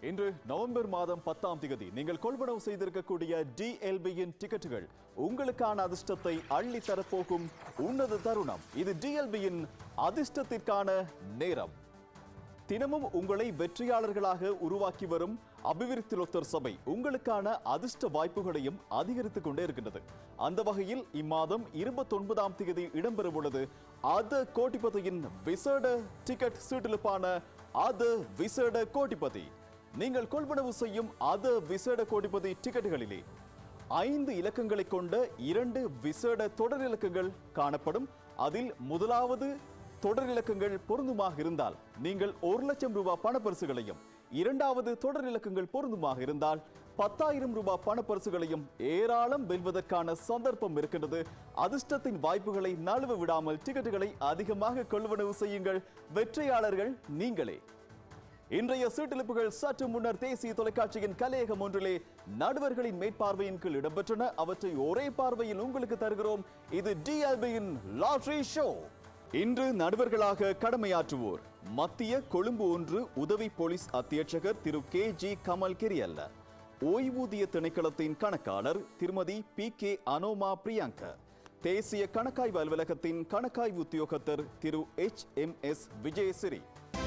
இன்று நவம்பர் மாதம் பத்தாம் தேதி நீங்கள் கொள்வனவு செய்திருக்கக்கூடிய டிஎல்பியின் டிக்கெட்டுகள் உங்களுக்கான அதிர்ஷ்டத்தை அள்ளி தரப்போகும் உன்னத தருணம் இது டிஎல்பியின் அதிர்ஷ்டத்திற்கான நேரம் தினமும் உங்களை வெற்றியாளர்களாக உருவாக்கி வரும் அபிவிருத்திலொத்தர் சபை உங்களுக்கான அதிர்ஷ்ட வாய்ப்புகளையும் அதிகரித்துக் கொண்டே இருக்கின்றது அந்த வகையில் இம்மாதம் இருபத்தி ஒன்பதாம் தேதி இடம்பெறவுள்ளது அத கோட்டிபதியின் விசேட டிக்கெட் சீட்டிலுப்பான அத விசேட கோட்டிபதி நீங்கள் கொள்வனவு செய்யும் அத விசேட கோட்டிபதி டிக்கெட்டுகளிலே ஐந்து இலக்கங்களை கொண்ட இரண்டு விசேட தொடர் இலக்கங்கள் காணப்படும் அதில் முதலாவது தொடர் இலக்கங்கள் பொருந்துமாக இருந்தால் நீங்கள் ஒரு லட்சம் ரூபாய் பணப்பரிசுகளையும் இரண்டாவது தொடர் இலக்கங்கள் பொருந்துமாக இருந்தால் பத்தாயிரம் ரூபாய் பணப்பரிசுகளையும் ஏராளம் வெல்வதற்கான சந்தர்ப்பம் இருக்கின்றது அதிர்ஷ்டத்தின் வாய்ப்புகளை நழுவ விடாமல் டிக்கெட்டுகளை அதிகமாக கொள்வனவு செய்யுங்கள் வெற்றியாளர்கள் நீங்களே இன்றைய சீட்டிலிப்புகள் சற்று முன்னர் தேசிய தொலைக்காட்சியின் கலையகம் ஒன்றிலே நடுவர்களின் மேற்பார்வையின் கீழ் இடம்பெற்றன அவற்றை ஒரே பார்வையில் உங்களுக்கு தருகிறோம் இது டிஎல்பியின் லாட்ரி ஷோ இன்று நடுவர்களாக கடமையாற்றுவோர் மத்திய கொழும்பு ஒன்று உதவி போலீஸ் அத்தியட்சகர் திரு கே ஜி கமல் கிரியல்ல ஓய்வூதிய திணைக்களத்தின் கணக்காளர் திருமதி பி கே அனோமா பிரியங்க தேசிய கணக்காய்வு அலுவலகத்தின் கணக்காய்வு உத்தியோகத்தர் திரு எச் எம் எஸ் விஜயசிறி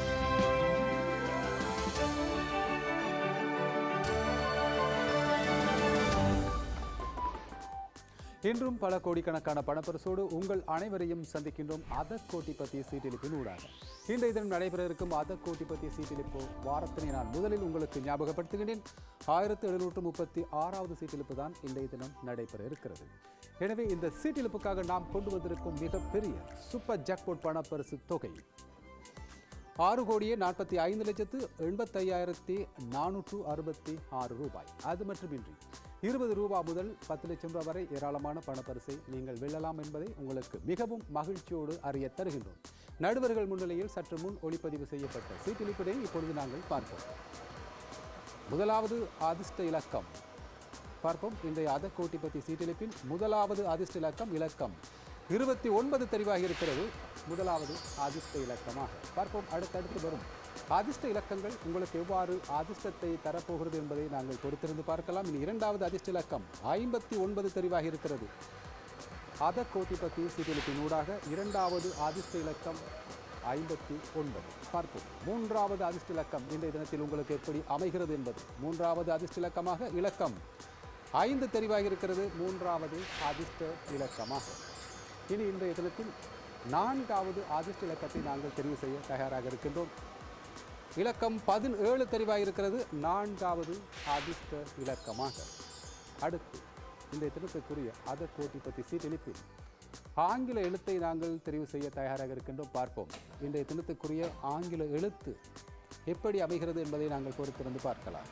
இன்றும் பல கோடிக்கணக்கான பணப்பரிசோடு உங்கள் அனைவரையும் சந்திக்கின்றோம் அத கோட்டிபதி சீட்டிலிப்பின் ஊடாக இன்றைய தினம் நடைபெற இருக்கும் அத கோட்டிபதி சீட்டிலிப்பு வாரத்தினை நான் முதலில் உங்களுக்கு ஞாபகப்படுத்துகின்றேன் ஆயிரத்தி எழுநூற்று முப்பத்தி ஆறாவது சீட்டிலிப்பு தான் இன்றைய தினம் நடைபெற இருக்கிறது எனவே இந்த சீட்டிலிப்புக்காக நாம் கொண்டு வந்திருக்கும் மிகப்பெரிய சூப்பர் ஜாக்பாட் பணப்பரிசு தொகை ஆறு கோடியே நாற்பத்தி ஐந்து லட்சத்து எண்பத்தையாயிரத்தி நானூற்று அறுபத்தி ஆறு ரூபாய் அது மட்டுமின்றி இருபது ரூபாய் முதல் பத்து லட்சம் ரூபாய் வரை ஏராளமான பணப்பரிசை நீங்கள் வெல்லலாம் என்பதை உங்களுக்கு மிகவும் மகிழ்ச்சியோடு அறிய தருகின்றோம் நடுவர்கள் முன்னிலையில் சற்று முன் ஒளிப்பதிவு செய்யப்பட்ட சீட்டிலிப்பினை இப்பொழுது நாங்கள் பார்ப்போம் முதலாவது அதிர்ஷ்ட இலக்கம் பார்ப்போம் இன்றைய அத கோட்டிபதி சீட்டிலிப்பின் முதலாவது அதிர்ஷ்ட இலக்கம் இலக்கம் இருபத்தி ஒன்பது தெரிவாகி இருக்கிறது முதலாவது அதிர்ஷ்ட இலக்கமாக பார்ப்போம் அடுத்தடுத்து வரும் அதிர்ஷ்ட இலக்கங்கள் உங்களுக்கு எவ்வாறு அதிர்ஷ்டத்தை தரப்போகிறது என்பதை நாங்கள் பொறுத்திருந்து பார்க்கலாம் இனி இரண்டாவது அதிர்ஷ்ட இலக்கம் ஐம்பத்தி ஒன்பது தெரிவாகி இருக்கிறது அத கோட்டிபதி சீட்டிலிப்பின் ஊடாக இரண்டாவது அதிர்ஷ்ட இலக்கம் ஐம்பத்தி ஒன்பது பார்ப்போம் மூன்றாவது அதிர்ஷ்ட இலக்கம் இன்றைய தினத்தில் உங்களுக்கு எப்படி அமைகிறது என்பது மூன்றாவது அதிர்ஷ்ட இலக்கமாக இலக்கம் ஐந்து தெரிவாகி இருக்கிறது மூன்றாவது அதிர்ஷ்ட இலக்கமாக இனி இன்றைய தினத்தில் நான்காவது அதிர்ஷ்ட இலக்கத்தை நாங்கள் தெரிவு செய்ய தயாராக இருக்கின்றோம் இலக்கம் பதினேழு தெரிவாக இருக்கிறது நான்காவது அதிர்ஷ்ட இலக்கமாக அடுத்து இன்றைய தினத்துக்குரிய அத கோட்டிபதி சீட்டெழுப்பில் ஆங்கில எழுத்தை நாங்கள் தெரிவு செய்ய தயாராக இருக்கின்றோம் பார்ப்போம் இன்றைய தினத்துக்குரிய ஆங்கில எழுத்து எப்படி அமைகிறது என்பதை நாங்கள் பொறுத்திருந்து பார்க்கலாம்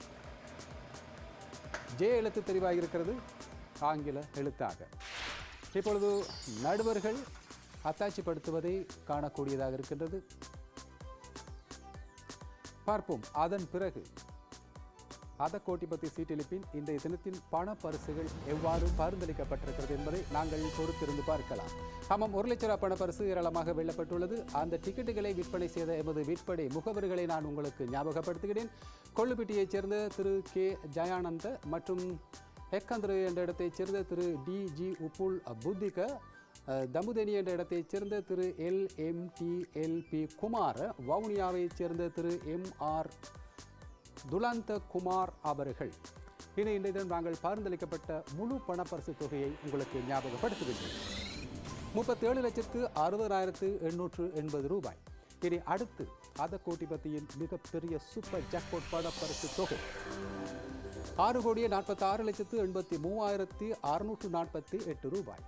ஜே எழுத்து தெரிவாக இருக்கிறது ஆங்கில எழுத்தாக இப்பொழுது நடுவர்கள் அத்தாட்சிப்படுத்துவதை காணக்கூடியதாக இருக்கின்றது பார்ப்போம் அதன் பிறகு அத கோட்டிபத்தி சீட்டெழுப்பின் இன்றைய தினத்தின் பண பரிசுகள் எவ்வாறு பரிந்துரைக்கப்பட்டிருக்கிறது என்பதை நாங்கள் பொறுத்திருந்து பார்க்கலாம் ஆமாம் ஒரு லட்ச ரூபாய் பணப்பரிசு ஏராளமாக வெல்லப்பட்டுள்ளது அந்த டிக்கெட்டுகளை விற்பனை செய்த எமது விற்பனை முகவர்களை நான் உங்களுக்கு ஞாபகப்படுத்துகிறேன் கொள்ளுப்பட்டியைச் சேர்ந்த திரு கே ஜயானந்த மற்றும் ஹெக்கந்திரு என்ற இடத்தைச் சேர்ந்த திரு டி ஜி உப்புல் புத்திக அஹ், தமுதேனி என்ற இடத்தைச் சேர்ந்த திரு L M D L P Kumar வவுனியாவைச் சேர்ந்த திரு எம் ஆர் துலந்த குமார் அவர்கள் இனி இன்றைய தினம் நாங்கள் பரிந்துரைக்கப்பட்ட முழு பணப்பரிசு தொகையை உங்களுக்கு ஞாபகப்படுத்துகின்றேன் முப்பத்தேழு லட்சத்து அறுபதாயிரத்து எண்ணூற்று எண்பது ரூபாய் இனி அடுத்து அத கோட்டிபத்தியின் மிகப்பெரிய சூப்பர் ஜாக்பாட் பணப்பரிசு தொகை ஆறு கோடியே நாற்பத்தி ஆறு லட்சத்து எண்பத்தி மூவாயிரத்தி அறுநூற்று நாற்பத்தி எட்டு ரூபாய்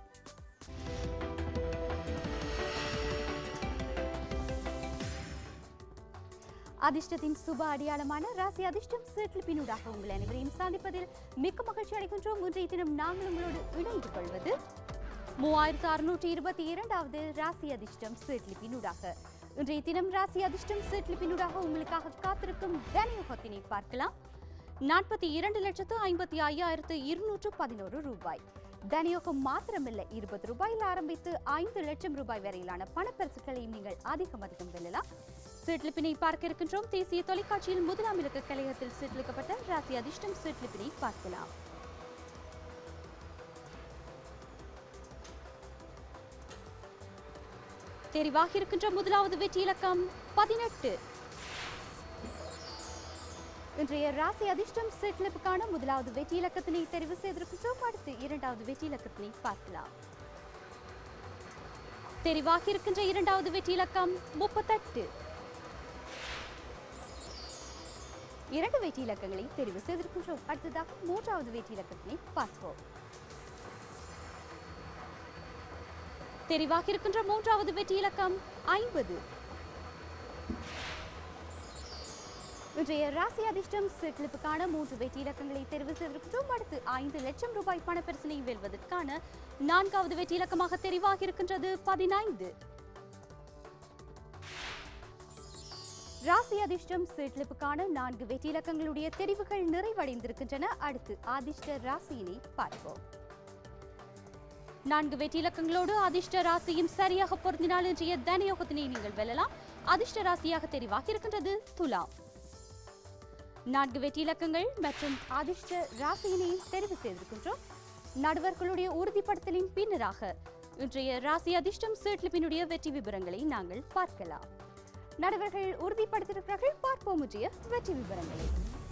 அதிர்ஷ்டத்தின் சுப அடையாளமான ராசி அதிர்ஷ்டம் சீட்லிப்பினூடாக உங்கள் அனைவரையும் சந்திப்பதில் மிக்க மகிழ்ச்சி அடைகின்றோம் இன்றைய தினம் நாங்கள் உங்களோடு இணைந்து கொள்வது மூவாயிரத்து அறுநூற்றி இருபத்தி இரண்டாவது ராசி அதிர்ஷ்டம் சீட்லிப்பினூடாக இன்றைய தினம் ராசி அதிர்ஷ்டம் சீட்லிப்பினூடாக உங்களுக்காக காத்திருக்கும் தனியுகத்தினை பார்க்கலாம் நாற்பத்தி இரண்டு லட்சத்து ஐம்பத்தி ஐயாயிரத்து இருநூற்று பதினோரு ரூபாய் தனியோகம் மாத்திரமில்லை இருபது ரூபாயில் ஆரம்பித்து ஐந்து லட்சம் ரூபாய் வரையிலான பணப்பரிசுகளையும் நீங்கள் அதிகம் அதிகம் வெல்லலாம் சீட்லிப்பினை பார்க்க இருக்கின்றோம் தேசிய தொலைக்காட்சியில் முதலாம் இலக்க கலையகத்தில் சீட்லிக்கப்பட்ட ராசி அதிர்ஷ்டம் சீட்லிப்பினை பார்க்கலாம் தெரிவாகி இருக்கின்ற முதலாவது வெற்றி இலக்கம் பதினெட்டு இன்றைய ராசி அதிர்ஷ்டம் சீட்லிப்புக்கான முதலாவது வெற்றி இலக்கத்தினை தெரிவு செய்திருக்கின்றோம் அடுத்து இரண்டாவது வெற்றி இலக்கத்தினை பார்க்கலாம் தெரிவாகி இருக்கின்ற இரண்டாவது வெற்றி இலக்கம் முப்பத்தெட்டு இரண்டு வெற்றி இலக்கங்களை தெரிவு செய்திருக்கின்றோம் அடுத்ததாக மூன்றாவது வெற்றி இலக்கத்தினை பார்ப்போம் தெரிவாகி இருக்கின்ற மூன்றாவது வெற்றி இலக்கம் ஐம்பது இன்றைய ராசி அதிர்ஷ்டம் சிட்லிப்புக்கான மூன்று வெற்றி இலக்கங்களை தெரிவு செய்திருக்கின்றோம் அடுத்து ஐந்து லட்சம் ரூபாய் பணப்பரிசனை வெல்வதற்கான நான்காவது வெற்றி இலக்கமாக தெரிவாகி இருக்கின்றது பதினைந்து ராசி அதிர்ஷ்டம் சீட்லிப்புக்கான நான்கு வெற்றி இலக்கங்களுடைய தெரிவுகள் நிறைவடைந்திருக்கின்றன அடுத்து அதிர்ஷ்ட ராசியினை பார்ப்போம் நான்கு வெற்றி இலக்கங்களோடு அதிர்ஷ்ட ராசியும் சரியாக பொருந்தினால் இன்றைய தனயோகத்தினை நீங்கள் வெல்லலாம் அதிர்ஷ்ட ராசியாக தெரிவாகி இருக்கின்றது துலாம் நான்கு வெற்றி இலக்கங்கள் மற்றும் அதிர்ஷ்ட ராசியினை தெரிவு செய்திருக்கின்றோம் நடுவர்களுடைய உறுதிப்படுத்தலின் பின்னராக இன்றைய ராசி அதிர்ஷ்டம் சீட்லிப்பினுடைய வெற்றி விவரங்களை நாங்கள் பார்க்கலாம் நடுவர்கள் உறுதிப்படுத்தியிருக்கிறார்கள் பார்ப்போம் இன்றைய வெற்றி விவரங்களை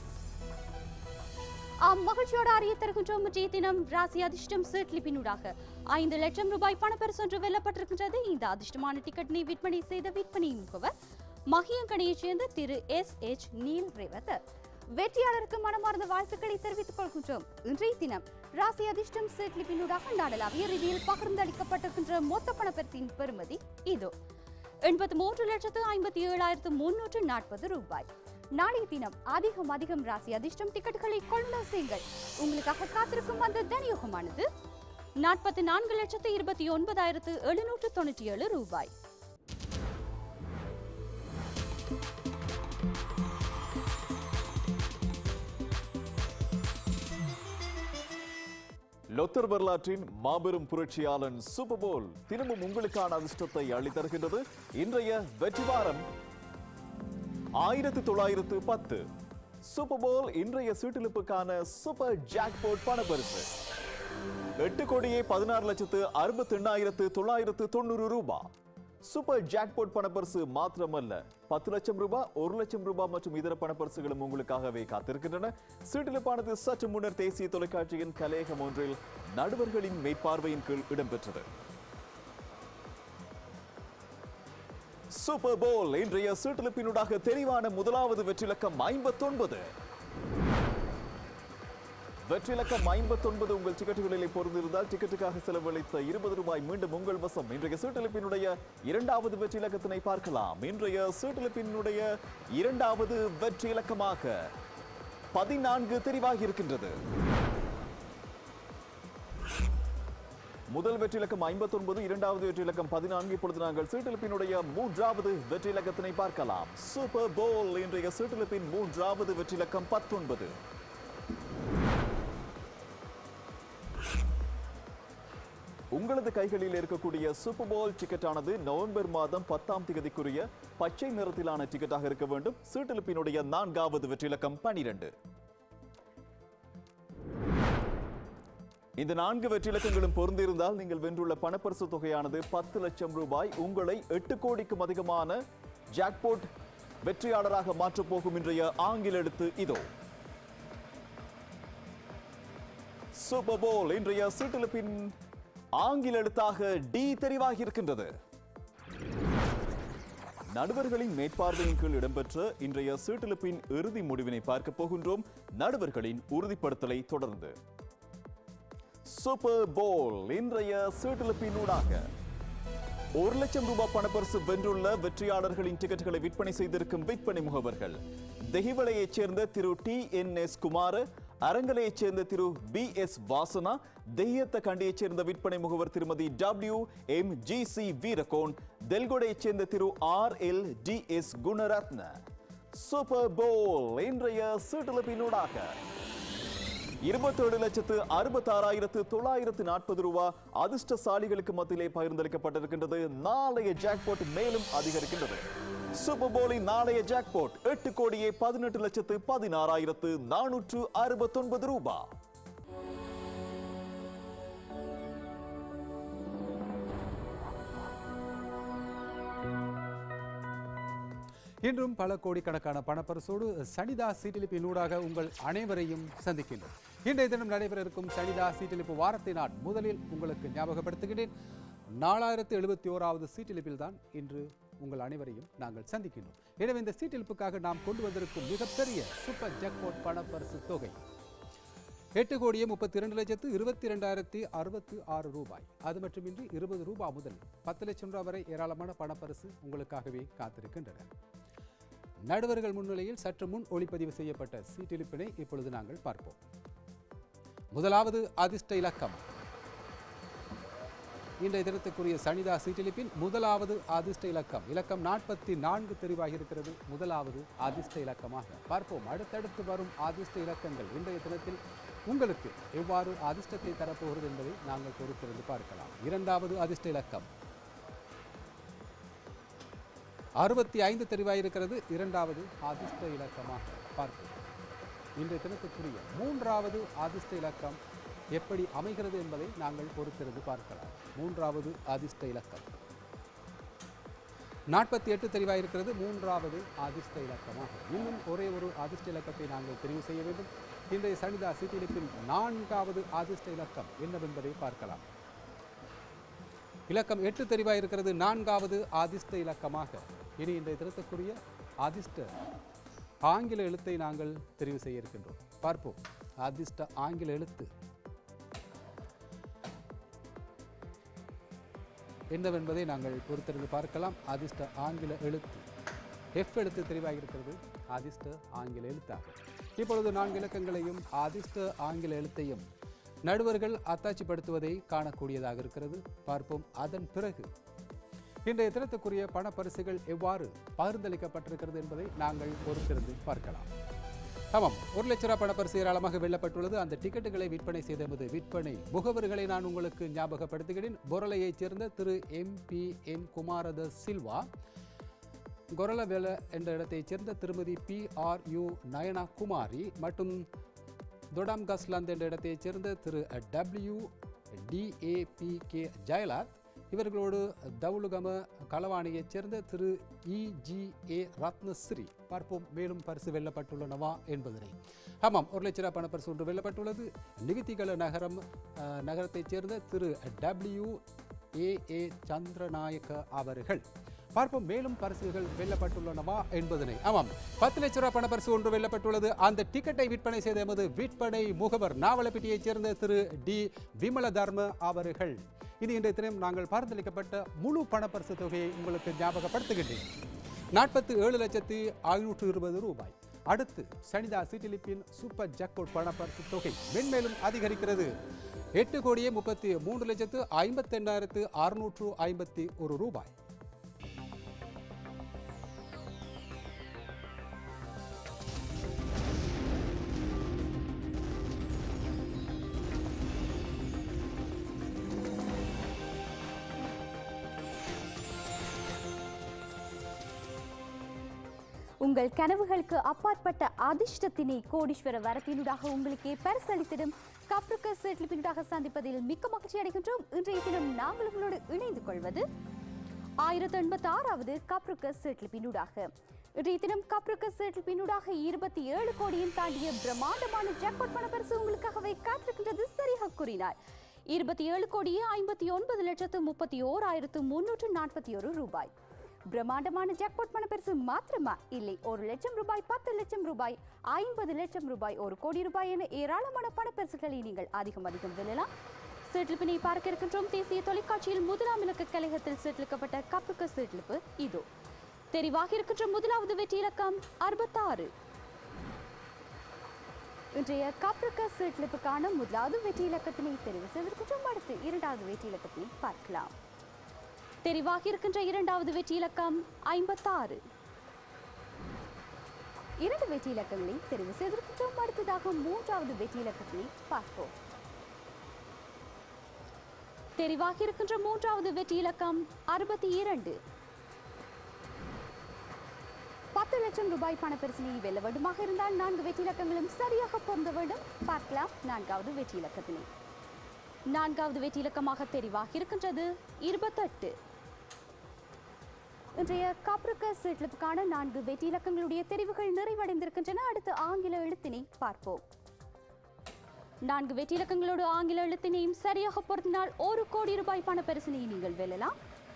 ஆம் மகிழ்ச்சியோடு அறிய தருகின்றோம் இன்றைய தினம் ராசி அதிர்ஷ்டம் சீட்லிப்பினூடாக ஐந்து லட்சம் ரூபாய் பணப்பரிசு ஒன்று வெல்லப்பட்டிருக்கின்றது இந்த அதிர்ஷ்டமான டிக்கெட்டினை விற்பனை செய்த விற்பனை முகவர் மகியங்கனையைச் சேர்ந்த திரு எஸ் எச் நீல் ரேவதர் வெற்றியாளருக்கு மனமார்ந்த வாழ்த்துக்களை தெரிவித்துக் கொள்கின்றோம் இன்றைய தினம் ராசி அதிர்ஷ்டம் சீட்லிப்பினூடாக நாடளாவிய ரீதியில் பகிர்ந்தளிக்கப்பட்டிருக்கின்ற மொத்த பணப்பரிசின் பெறுமதி இதோ எண்பத்தி மூன்று லட்சத்து ஐம்பத்தி ஏழாயிரத்து முன்னூற்று நாற்பது ரூபாய் நாளைய தினம் அதிகம் அதிகம் ராசி அதிர்ஷ்டம் டிக்கெட்டுகளை கொள்முதல் செய்யுங்கள் உங்களுக்காக காத்திருக்கும் அந்த தனியோகமானது நாற்பத்தி நான்கு லட்சத்து இருபத்தி ஒன்பதாயிரத்து எழுநூற்று தொண்ணூற்றி ஏழு ரூபாய் லொத்தர் வரலாற்றின் மாபெரும் புரட்சியாளன் சூப்பர் போல் தினமும் உங்களுக்கான அதிர்ஷ்டத்தை அள்ளி தருகின்றது இன்றைய வெற்றி வாரம் ஆயிரத்தி தொள்ளாயிரத்து பத்து சூப்பர் போல் இன்றைய சீட்டிலிப்புக்கான சூப்பர் ஜாக்போட் பணப்பரிசு எட்டு கோடியே பதினாறு லட்சத்து அறுபத்தி எண்ணாயிரத்து தொள்ளாயிரத்து தொண்ணூறு ரூபாய் சூப்பர் ஜாக்பாட் பணப்பரிசு மாத்திரமல்ல பத்து லட்சம் ரூபாய் ஒரு லட்சம் ரூபாய் மற்றும் இதர பணப்பரிசுகளும் உங்களுக்காகவே காத்திருக்கின்றன சீட்டிலிப்பானது சற்று முன்னர் தேசிய தொலைக்காட்சியின் கலையகம் ஒன்றில் நடுவர்களின் மேற்பார்வையின் கீழ் இடம்பெற்றது சூப்பர் போல் இன்றைய சீட்டிலிப்பினூடாக தெரிவான முதலாவது வெற்றிலக்கம் ஐம்பத்தொன்பது வெற்றிலக்கம் ஐம்பத்தொன்பது உங்கள் டிக்கெட்டுகளிலே பொருந்திருந்தால் டிக்கெட்டுக்காக செலவழித்த இருபது ரூபாய் மீண்டும் உங்கள் வசம் இன்றைய சீட்டெழுப்பினுடைய இரண்டாவது வெற்றி இலக்கத்தினை பார்க்கலாம் இன்றைய சீட்டெழுப்பினுடைய இரண்டாவது வெற்றி இலக்கமாக பதினான்கு தெரிவாகி இருக்கின்றது முதல் வெற்றி இலக்கம் ஐம்பத்தொன்பது இரண்டாவது வெற்றி இலக்கம் பதினான்கு இப்பொழுது நாங்கள் சீட்டெழுப்பினுடைய மூன்றாவது வெற்றி இலக்கத்தினை பார்க்கலாம் சூப்பர் போல் இன்றைய சீட்டெழுப்பின் மூன்றாவது வெற்றி இலக்கம் பத்தொன்பது உங்களது கைகளில் இருக்கக்கூடிய சூப்பர் போல் டிக்கெட்டானது நவம்பர் மாதம் பத்தாம் தேதிக்குரிய பச்சை நிறத்திலான டிக்கெட்டாக இருக்க வேண்டும் சீட்டெழுப்பினுடைய நான்காவது வெற்றிலக்கம் பனிரெண்டு இந்த நான்கு வெற்றிலக்கங்களும் பொருந்திருந்தால் நீங்கள் வென்றுள்ள பணப்பரிசு தொகையானது பத்து லட்சம் ரூபாய் உங்களை எட்டு கோடிக்கும் அதிகமான ஜாக்போட் வெற்றியாளராக மாற்றப் போகும் இன்றைய ஆங்கில எழுத்து இதோ சூப்பர் போல் இன்றைய சீட்டெழுப்பின் ஆங்கில எழுத்தாக டி தெரிவாகி இருக்கின்றது நடுவர்களின் மேற்பார்வையின் கீழ் இடம்பெற்ற இன்றைய சீட்டெழுப்பின் இறுதி முடிவினை பார்க்க போகின்றோம் நடுவர்களின் உறுதிப்படுத்தலை தொடர்ந்து சூப்பர் போல் இன்றைய சீட்டெழுப்பினூடாக ஒரு லட்சம் ரூபாய் பணப்பரிசு வென்றுள்ள வெற்றியாளர்களின் டிக்கெட்டுகளை விற்பனை செய்திருக்கும் விற்பனை முகவர்கள் தெஹிவளையைச் சேர்ந்த திரு டி என் எஸ் குமார் அரங்கலையைச் சேர்ந்த திரு பி எஸ் வாசனா தெய்யத்த கண்டியைச் சேர்ந்த விற்பனை முகவர் திருமதி W M G C Weerakoon தெல்கொடையைச் சேர்ந்த திரு R L D S Gunaratne super ball இன்றைய சீட்டெழுப்பினூடாக இருபத்தேழு லட்சத்து அறுபத்தாறாயிரத்து தொள்ளாயிரத்து நாற்பது ரூபாய் அதிர்ஷ்டசாலிகளுக்கு மத்தியிலே பகிர்ந்தளிக்கப்பட்டிருக்கின்றது நாளைய ஜாக்பாட் மேலும் அதிகரிக்கின்றது சூப்பர் போலின் நாளைய ஜாக்பாட் எட்டு கோடியே பதினெட்டு லட்சத்து பதினாறாயிரத்து நானூற்று அறுபத்தொன்பது ரூபாய் இன்றும் பல கோடிக்கணக்கான பணப்பரிசோடு சனிதா சீட்டிலிப்பினூடாக உங்கள் அனைவரையும் சந்திக்கின்றோம் இன்றைய தினம் நடைபெற இருக்கும் சனிதா சீட்டிலிப்பு வாரத்தை நான் முதலில் உங்களுக்கு ஞாபகப்படுத்துகிறேன் நாலாயிரத்து எழுபத்தி ஓராவது சீட்டிலிப்பில் தான் இன்று உங்கள் அனைவரையும் நாங்கள் சந்திக்கின்றோம் எனவே இந்த சீட்டிலிப்புக்காக நாம் கொண்டு வந்திருக்கும் மிகப்பெரிய சூப்பர் ஜாக்பாட் பணப்பரிசு தொகை எட்டு கோடியே முப்பத்தி இரண்டு லட்சத்து இருபத்தி இரண்டாயிரத்தி அறுபத்தி ஆறு ரூபாய் அது மட்டுமின்றி இருபது ரூபாய் முதல் பத்து லட்சம் ரூபாய் வரை ஏராளமான பணப்பரிசு உங்களுக்காகவே காத்திருக்கின்றன நடுவர்கள் முன்னிலையில் சற்று முன் ஒளிப்பதிவு செய்யப்பட்ட சீட்டிலிப்பினை இப்பொழுது நாங்கள் பார்ப்போம் முதலாவது அதிர்ஷ்ட இலக்கம் இன்றைய தினத்துக்குரிய சனிதா சீட்டிலிப்பின் முதலாவது அதிர்ஷ்ட இலக்கம் இலக்கம் நாற்பத்தி நான்கு தெரிவாகி இருக்கிறது முதலாவது அதிர்ஷ்ட இலக்கமாக பார்ப்போம் அடுத்தடுத்து வரும் அதிர்ஷ்ட இலக்கங்கள் இன்றைய தினத்தில் உங்களுக்கு எவ்வாறு அதிர்ஷ்டத்தை தரப்போகிறது என்பதை நாங்கள் பொறுத்திருந்து பார்க்கலாம் இரண்டாவது அதிர்ஷ்ட இலக்கம் அறுபத்தி ஐந்து தெரிவாயிருக்கிறது இரண்டாவது அதிர்ஷ்ட இலக்கமாக பார்ப்போம் இன்றைய தினத்துக்குரிய மூன்றாவது அதிர்ஷ்ட இலக்கம் எப்படி அமைகிறது என்பதை நாங்கள் பொறுத்திருந்து பார்க்கலாம் மூன்றாவது அதிர்ஷ்ட இலக்கம் நாற்பத்தி எட்டு தெரிவாயிருக்கிறது மூன்றாவது அதிர்ஷ்ட இலக்கமாக இன்னும் ஒரே ஒரு அதிர்ஷ்ட இலக்கத்தை நாங்கள் தெரிவு செய்ய வேண்டும் இன்றைய சனிதா சீட்டிலிப்பில் நான்காவது அதிர்ஷ்ட இலக்கம் என்னவென்பதை பார்க்கலாம் இலக்கம் எட்டு தெரிவாயிருக்கிறது நான்காவது அதிர்ஷ்ட இலக்கமாக இனி இன்றைய தினத்துக்குரிய அதிர்ஷ்ட ஆங்கில எழுத்தை நாங்கள் தெரிவு செய்ய இருக்கின்றோம் பார்ப்போம் அதிர்ஷ்ட ஆங்கில எழுத்து என்னவென்பதை நாங்கள் பொறுத்திருந்து பார்க்கலாம் அதிர்ஷ்ட ஆங்கில எழுத்து எஃப் எழுத்து தெரிவாக இருக்கிறது அதிர்ஷ்ட ஆங்கில எழுத்தாக இப்பொழுது நான்கு இலக்கங்களையும் அதிர்ஷ்ட ஆங்கில எழுத்தையும் நடுவர்கள் அத்தாட்சிப்படுத்துவதை காணக்கூடியதாக இருக்கிறது பார்ப்போம் அதன் பிறகு இன்றைய தினத்துக்குரிய பணப்பரிசுகள் எவ்வாறு பகிர்ந்தளிக்கப்பட்டிருக்கிறது என்பதை நாங்கள் பொறுத்திருந்து பார்க்கலாம் ஆமாம் ஒரு லட்ச ரூபாய் பணப்பரிசு ஏராளமாக வெல்லப்பட்டுள்ளது அந்த டிக்கெட்டுகளை விற்பனை செய்த எமது விற்பனை முகவர்களை நான் உங்களுக்கு ஞாபகப்படுத்துகிறேன் பொருளையைச் சேர்ந்த திரு எம் பி எம் குமாரத சில்வா கொரலவேல என்ற இடத்தைச் சேர்ந்த திருமதி P R U Nayana Kumari மற்றும் தொடாம் கஸ்லாந்த் என்ற இடத்தைச் சேர்ந்த திரு டபிள்யூ டிஏபி கே ஜெயலத் இவர்களோடு தவுலுகம களவாணியைச் சேர்ந்த திரு இஜிஏ ரத்னஸ்ரீ பார்ப்போம் மேலும் பரிசு வெல்லப்பட்டுள்ளனவா என்பதனை ஆமாம் ஒரு லட்ச ரூபாய் பணப்பரிசு ஒன்று வெல்லப்பட்டுள்ளது நிகித்திகல நகரம் அஹ், நகரத்தைச் சேர்ந்த திரு டபிள்யூ ஏ ஏ சந்திரநாயக்க அவர்கள் பார்ப்போம் மேலும் பரிசுகள் வெல்லப்பட்டுள்ளனவா என்பதனை ஆமாம் பத்து லட்ச ரூபாய் பணப்பரிசு ஒன்று வெல்லப்பட்டுள்ளது அந்த டிக்கெட்டை விற்பனை செய்த எமது விற்பனை முகவர் நாவலப்பிட்டியைச் சேர்ந்த திரு டி விமல தர்ம அவர்கள் இது இன்றைய தினம் நாங்கள் பரிந்துரைக்கப்பட்ட முழு பணப்பரிசு தொகையை உங்களுக்கு ஞாபகப்படுத்துகின்றேன் நாற்பத்தி ஏழு லட்சத்தி ஐநூற்று இருபது ரூபாய் அடுத்து சனிதா சீட்டிலிப்பின் சூப்பர் ஜாக்பாட் பணப்பரிசு தொகை மென்மேலும் அதிகரிக்கிறது எட்டு கோடியே முப்பத்தி மூன்று லட்சத்து ஐம்பத்தி எண்ணாயிரத்து அறுநூற்று ஐம்பத்தி ஒரு ரூபாய் உங்கள் கனவுகளுக்கு அப்பாற்பட்ட அதிர்ஷ்டத்தினை கோடீஸ்வர வரத்தினூடாக உங்களுக்கே பரிசளித்திடும் கப்ருக்க செட்டில்பினூடாக சந்திப்பதில் மிக்க மகிழ்ச்சி அடைகின்றோம் இன்றைய தினம் நாங்கள் உங்களோடு இணைந்து கொள்வது ஆயிரத்தி எண்பத்தி ஆறாவது கப்ருக்க செட்டில்பினூடாக இன்றைய தினம் கப்ருக்க செட்டில்பினூடாக இருபத்தி ஏழு கோடியும் தாண்டிய பிரம்மாண்டமான ஜாக்பாட் பணப்பரிசு உங்களுக்காகவே காத்திருக்கின்றது சரியாக கூறினார் இருபத்தி ஏழு கோடியே ஐம்பத்தி ஒன்பது லட்சத்து முப்பத்தி ஓராயிரத்து முன்னூற்று நாற்பத்தி ஒரு ரூபாய் பிரம்மாண்டமான ஜாக்பாட் பணப்பரிசு மாத்திரமா இல்லை ஒரு லட்சம் ரூபாய் பத்து லட்சம் ரூபாய் ஐம்பது லட்சம் ரூபாய் ஒரு கோடி ரூபாய் என ஏராளமான பணப்பரிசுகளை நீங்கள் அதிகம் அதிகம் வெல்லலாம் சீட்டிலிப்பினை பார்க்க இருக்கின்றோம் தேசிய தொலைக்காட்சியில் முதலாம் இலக்க கழகத்தில் சீட்டிலிக்கப்பட்ட கப்புக்கு சீட்டிலிப்பு இதோ தெரிவாக இருக்கின்ற முதலாவது வெற்றி இலக்கம் அறுபத்தாறு இன்றைய கப்ருக்க சீட்லிப்புக்கான முதலாவது வெற்றி இலக்கத்தினை தெரிவு செய்திருக்கின்றோம் அடுத்து இரண்டாவது வெற்றி இலக்கத்தினை பார்க்கலாம் தெரிவாக இருக்கின்ற இரண்டாவது வெற்றி இலக்கம் ஐம்பத்தாறு இரண்டு வெற்றி இலக்கங்களை தெரிவு செய்திருக்கின்றோம் அடுத்ததாக மூன்றாவது வெற்றி இலக்கத்தினை பார்ப்போம் தெரிவாக இருக்கின்ற மூன்றாவது வெற்றி இலக்கம் அறுபத்தி இரண்டு பத்து லட்சம் ரூபாய் பணப்பரிசனையை வெல்ல வேண்டுமாக இருந்தால் நான்கு வெற்றி இலக்கங்களும் சரியாக பொருந்த வேண்டும் பார்க்கலாம் நான்காவது வெற்றி இலக்கத்தினை நான்காவது வெற்றி இலக்கமாக தெரிவாக இருக்கின்றது இருபத்தெட்டு இன்றைய காப்ருக்க சீட்லுக்கான நான்கு வெற்றி இலக்கங்களுடைய தெரிவுகள் நிறைவடைந்திருக்கின்றன அடுத்து ஆங்கில எழுத்தினை பார்ப்போம் நான்கு வெற்றி இலக்கங்களோடு ஆங்கில எழுத்தினையும் சரியாக பொருத்தினால் ஒரு கோடி ரூபாய் பண பரிசினை நீங்கள் வெல்லலாம்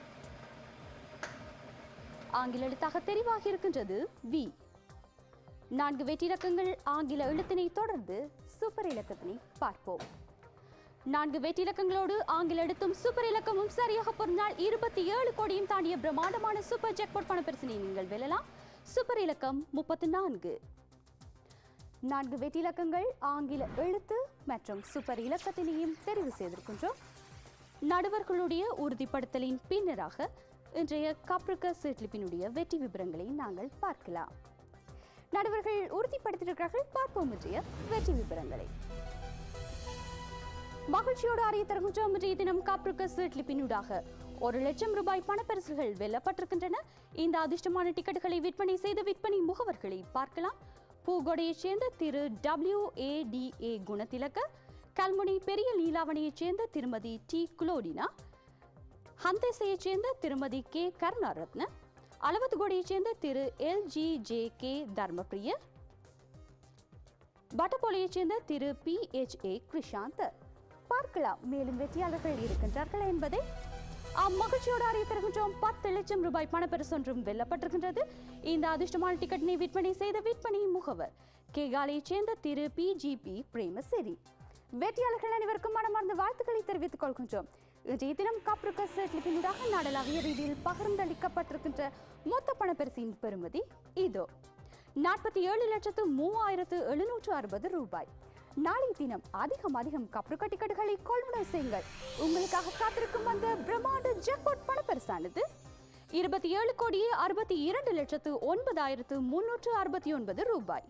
ஆங்கில எழுத்தாக தெரிவாகி இருக்கின்றது வி நான்கு வெற்றி இலக்கங்கள் ஆங்கில எழுத்தினை தொடர்ந்து சூப்பர் இலக்கத்தினை பார்ப்போம் நான்கு வெற்றி இலக்கங்களோடு ஆங்கில எழுத்தும் சூப்பர் இலக்கமும் சரியாக பொருந்தால் இருபத்தி ஏழு கோடியும் தாண்டிய பிரம்மாண்டமான சூப்பர் ஜாக்பாட் பண பரிசினை நீங்கள் வெல்லலாம் சூப்பர் இலக்கம் முப்பத்தி நான்கு நான்கு வெற்றி இலக்கங்கள் ஆங்கில எழுத்து மற்றும் சூப்பர் இலக்கத்தினையும் தெரிவு செய்திருக்கின்றோம் நடுவர்களுடைய உறுதிப்படுத்தலின் பின்னராக இன்றைய காப்ரிக்க சீட்லிப்பினுடைய வெற்றி விவரங்களை நாங்கள் பார்க்கலாம் நடுவர்கள் உறுதிப்படுத்தியிருக்கிறார்கள் பார்ப்போம் இன்றைய வெற்றி விவரங்களை மகிழ்ச்சியோடு அறிய தருகின்றோம் இன்றைய தினம் காப்ரிக்க சீட்லிப்பினூடாக ஒரு லட்சம் ரூபாய் பணப்பரிசுகள் வெல்லப்பட்டிருக்கின்றன இந்த அதிர்ஷ்டமான டிக்கெட்டுகளை விற்பனை செய்த விற்பனை முகவர்களை பார்க்கலாம் பூகொடையைச் சேர்ந்த திரு W A D A Gunathilaka Kalmunai பெரிய நீலாவணியைச் சேர்ந்த திருமதி டி குலோடினா ஹந்தேசையைச் சேர்ந்த திருமதி கே கருணாரத்ன அளவத்துகோடையைச் சேர்ந்த திரு L G J K Dharmapriya பட்டப்போலையைச் சேர்ந்த திரு பி எச் ஏ கிருஷாந்த் பார்க்கலாம் மேலும் வெற்றியாளர்கள் இருக்கின்றார்கள் என்பதை அம்மகிழ்ச்சியோடு அறிய தருகின்றோம் பத்து லட்சம் ரூபாய் பணப்பரிசு ஒன்றும் வெல்லப்பட்டிருக்கின்றது இந்த அதிர்ஷ்டமான டிக்கெட்டினை விற்பனை செய்த விற்பனை முகவர் கேகாலையைச் சேர்ந்த திரு பி ஜி பி பிரேமசேரி வெற்றியாளர்கள் அனைவருக்கும் மனமார்ந்த வாழ்த்துக்களை தெரிவித்துக் கொள்கின்றோம் இன்றைய தினம் கப்ருக்க செட்லிப்பினூடாக நாடளாவிய ரீதியில் பகிர்ந்தளிக்கப்பட்டிருக்கின்ற மொத்த பணப்பரிசின் பெறுமதி இதோ நாற்பத்தி ஏழு லட்சத்து மூவாயிரத்து எழுநூற்று அறுபது ரூபாய் நாளை தினம் அதிகம் அதிகம் கப்ருக்க டிக்கெட்டுகளை கொள்முதல் செய்யுங்கள் உங்களுக்காக காத்திருக்கும் அந்த பிரம்மாண்ட ஜாக்பாட் பணப்பரிசானது இருபத்தி ஏழு கோடியே அறுபத்தி இரண்டு லட்சத்து ஒன்பதாயிரத்து முன்னூற்று அறுபத்தி ஒன்பது ரூபாய்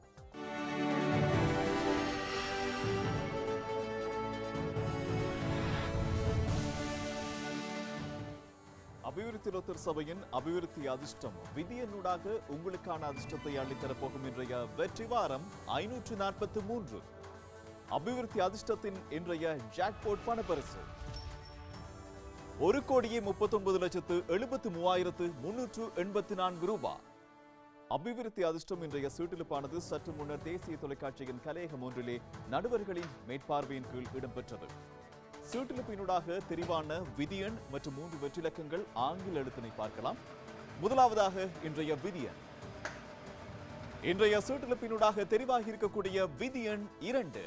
அபிவிருத்தி லோத்தர் சபையின் அபிவிருத்தி அதிர்ஷ்டம் விதியனூடாக உங்களுக்கான அதிர்ஷ்டத்தை அள்ளித்தரப்போகும் இன்றைய வெற்றி வாரம் ஐநூற்று நாற்பத்தி மூன்று அபிவிருத்தி அதிர்ஷ்டத்தின் இன்றைய ஜாக்போட் பணப்பரிசு ஒரு கோடியே முப்பத்தொன்பது லட்சத்து எழுபத்து மூவாயிரத்து முன்னூற்று எண்பத்தி நான்கு ரூபாய் அபிவிருத்தி அதிர்ஷ்டம் இன்றைய சீட்டிலுப்பானது சற்று முன்னர் தேசிய தொலைக்காட்சியின் கலையகம் ஒன்றிலே நடுவர்களின் மேற்பார்வையின் கீழ் இடம்பெற்றது சீட்டிலுப்பினூடாக தெரிவான விதியன் மற்றும் மூன்று வெற்றிலக்கங்கள் ஆங்கில எழுத்தினை பார்க்கலாம் முதலாவதாக இன்றைய விதியன் இன்றைய சீட்டிலுப்பினூடாக தெரிவாகி இருக்கக்கூடிய விதியன் இரண்டு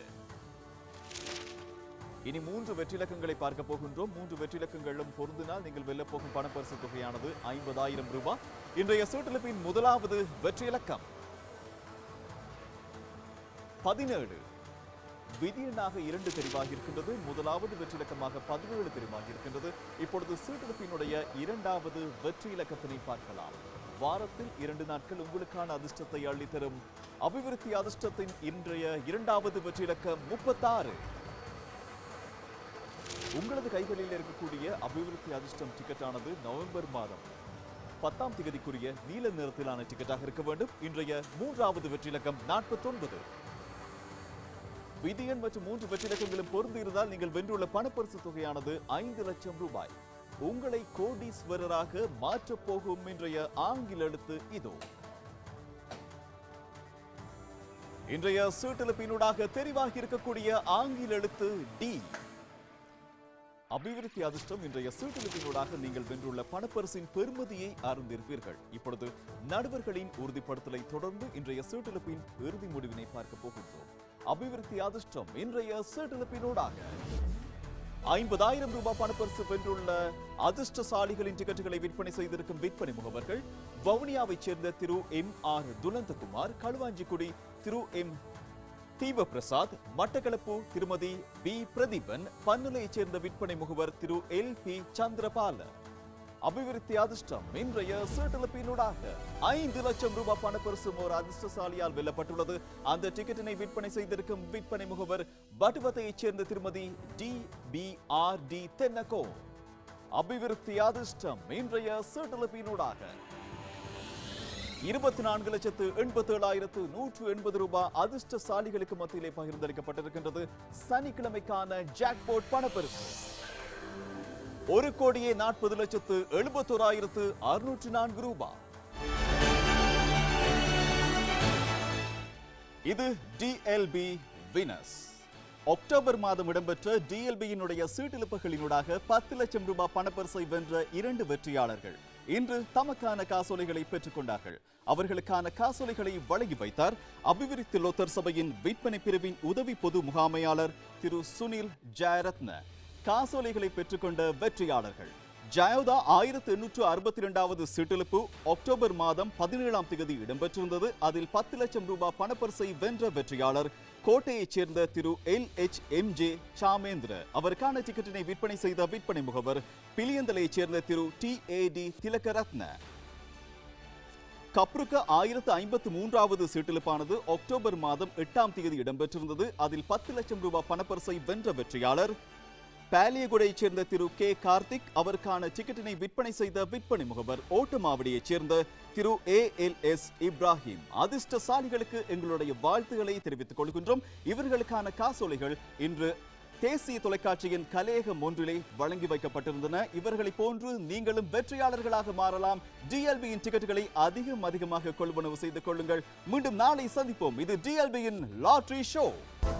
இனி மூன்று வெற்றிலக்கங்களை பார்க்க போகின்றோம் மூன்று வெற்றிலக்கங்களும் பொருந்தினால் நீங்கள் வெல்லப் போகும் பணப்பரிசு தொகையானது ஐம்பதாயிரம் ரூபாய் இன்றைய சீட்டிலிப்பின் முதலாவது வெற்றியிலக்கம் பதினேழு விதியனாக இரண்டு தெரிவாகி இருக்கின்றது முதலாவது வெற்றிலக்கமாக பதினேழு தெரிவாகி இருக்கின்றது இப்பொழுது சீட்டிலிப்பினுடைய இரண்டாவது வெற்றி இலக்கத்தினை பார்க்கலாம் வாரத்தில் இரண்டு நாட்கள் உங்களுக்கான அதிர்ஷ்டத்தை அள்ளித்தரும் அபிவிருத்தி அதிர்ஷ்டத்தின் இன்றைய இரண்டாவது வெற்றிலக்கம் முப்பத்தாறு உங்களது கைகளில் இருக்கக்கூடிய அபிவிருத்தி அதிர்ஷ்டம் டிக்கெட்டானது நவம்பர் மாதம் பத்தாம் திகதிக்குரிய நீல நிறத்திலான டிக்கெட்டாக இருக்க வேண்டும் இன்றைய மூன்றாவது வெற்றிலக்கம் நாற்பத்தொன்பது விதியன் மற்றும் மூன்று வெற்றிலக்கங்களும் பொருந்து இருந்தால் நீங்கள் வென்றுள்ள பணப்பரிசு தொகையானது ஐந்து லட்சம் ரூபாய் உங்களை கோடீஸ்வரராக மாற்றப் போகும் இன்றைய ஆங்கில எழுத்து இதோ இன்றைய சீட்டிலிப்பினூடாக தெரிவாகி இருக்கக்கூடிய ஆங்கில எழுத்து டி அபிவிருத்தி அதிர்ஷ்டம் இன்றைய சீட்டிலிப்பினூடாக நீங்கள் வென்றுள்ள பணப்பரிசின் பெருமதியை அறிந்திருப்பீர்கள் இப்பொழுது நடுவர்களின் உறுதிப்படுத்தலை தொடர்ந்து இன்றைய சீட்டிலிப்பின் இறுதி முடிவினை பார்க்க போகின்றோம் அபிவிருத்தி அதிர்ஷ்டம் இன்றைய சீட்டிலிப்பினூடாக ஐம்பதாயிரம் ரூபாய் பணப்பரிசு வென்றுள்ள அதிர்ஷ்டசாலிகளின் டிக்கெட்டுகளை விற்பனை செய்திருக்கும் விற்பனை முகவர்கள் வவுனியாவைச் சேர்ந்த திரு எம் ஆர் துலந்தகுமார் களுவாஞ்சிக்குடி திரு எம் தீபபிரசாத் மட்டக்களப்பு திருமதி பி பிரதீபன் பன்னுலையைச் சேர்ந்த விற்பனை முகவர் திரு எல் பி சந்திரபால அபிவிருத்தி அதிர்ஷ்டம் இன்றைய சீட்டலப்பினூடாக ஐந்து லட்சம் ரூபாய் பணப்பரிசும் ஒரு அதிர்ஷ்டசாலியால் வெல்லப்பட்டுள்ளது அந்த டிக்கெட்டினை விற்பனை செய்திருக்கும் விற்பனை முகவர் பட்டுவத்தையைச் சேர்ந்த திருமதி D P R D Tennakoon அபிவிருத்தி அதிர்ஷ்டம் இன்றைய சீட்டலப்பினூடாக இருபத்தி நான்கு லட்சத்து எண்பத்தி ஏழாயிரத்து நூற்று எண்பது ரூபாய் அதிர்ஷ்டசாலிகளுக்கு மத்தியிலே பகிர்ந்தளிக்கப்பட்டிருக்கின்றது சனிக்கிழமைக்கான ஜாக்போட் பணப்பரிசு ஒரு கோடியே நாற்பது லட்சத்து எழுபத்தோராயிரத்து அறுநூற்று நான்கு ரூபாய் இது டிஎல்பி வினஸ் அக்டோபர் மாதம் இடம்பெற்ற டிஎல்பியினுடைய சீட்டிழுப்புகளினூடாக பத்து லட்சம் ரூபாய் பணப்பரிசை வென்ற இரண்டு வெற்றியாளர்கள் இன்று தமக்கான காசோலைகளை பெற்றுக் கொண்டார்கள் அவர்களுக்கான காசோலைகளை வழங்கி வைத்தார் அபிவிருத்தி லோத்தர் சபையின் விற்பனை பிரிவின் உதவி பொது முகாமையாளர் திரு சுனில் ஜெயரத்ன காசோலைகளை பெற்றுக்கொண்ட வெற்றியாளர்கள் ஜயோதா ஆயிரத்தி எண்ணூற்று அறுபத்தி இரண்டாவது சீட்டெழுப்பு அக்டோபர் மாதம் பதினேழாம் தேதி இடம்பெற்றிருந்தது அதில் பத்து லட்சம் ரூபாய் பணப்பரிசை வென்ற வெற்றியாளர் கோட்டையைச் சேர்ந்த திரு L H M J Samendra அவருக்கான டிக்கெட்டினை விற்பனை செய்த விற்பனை முகவர் பிலியந்தலையைச் சேர்ந்த திரு D A D Thilakaratne Kapruka ஆயிரத்து ஐம்பத்து மூன்றாவது சீட்டிலுப்பானது அக்டோபர் மாதம் எட்டாம் தேதி இடம்பெற்றிருந்தது அதில் பத்து லட்சம் ரூபாய் பணப்பரிசை வென்ற வெற்றியாளர் பாலியகுடையைச் சேர்ந்த திரு கே கார்த்திக் அவருக்கான டிக்கெட்டினை விற்பனை செய்த விற்பனை முகவர் ஓட்டமாவடியைச் சேர்ந்த திரு ஏ எல் எஸ் இப்ராஹிம் அதிர்ஷ்டசாலிகளுக்கு எங்களுடைய வாழ்த்துக்களை தெரிவித்துக் கொள்கின்றோம் இவர்களுக்கான காசோலைகள் இன்று தேசிய தொலைக்காட்சியின் கலையகம் ஒன்றிலே வழங்கி வைக்கப்பட்டிருந்தன இவர்களை போன்று நீங்களும் வெற்றியாளர்களாக மாறலாம் டிஎல்பியின் டிக்கெட்டுகளை அதிகம் அதிகமாக கொள்வனவு செய்து கொள்ளுங்கள் மீண்டும் நாளை சந்திப்போம் இது டிஎல்பியின் லாட்ரி ஷோ